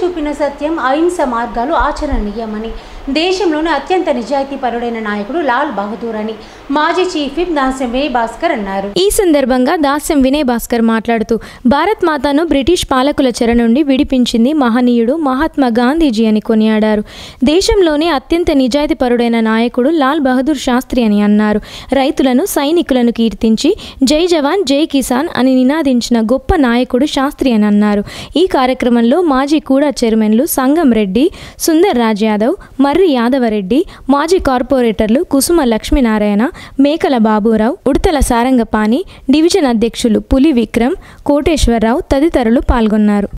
చూపిన సత్యం అహింస మార్గాలు ఆచరణీయమని దేశంలోని అత్యంత నిజాయితీపరుడైన నాయకుడు లాల్ బహదూర్ అని మాజీ చీఫ్ విప్ దాసం వినయ్ భాస్కర్ అన్నారు ఈ సందర్భంగా దాస్యం వినయ్ భాస్కర్ మాట్లాడుతూ భారత్ మాతను బ్రిటిష్ పాలకుల చెర నుండి విడిపించింది మహనీయుడు మహాత్మా గాంధీజీ అని కొనియాడారు దేశంలోనే అత్యంత నిజాయితీపరుడైన నాయకుడు లాల్ బహదూర్ శాస్త్రి అని అన్నారు రైతులను సైనికులను కీర్తించి జై జవాన్ జై కిసాన్ అని నినాదించిన గొప్ప నాయకుడు శాస్త్రి అని అన్నారు ఈ కార్యక్రమంలో మాజీ కూడా చైర్మన్లు సంగం రెడ్డి సుందర్ రాజ్ యాదవ్ మర్రి యాదవరెడ్డి మాజీ కార్పొరేటర్లు కుసుమ లక్ష్మీనారాయణ మేకల బాబురావు ఉడతల సారంగపాణి డివిజన్ అధ్యక్షులు పులి విక్రమ్ కోటేశ్వరరావు తదితరులు పాల్గొన్నారు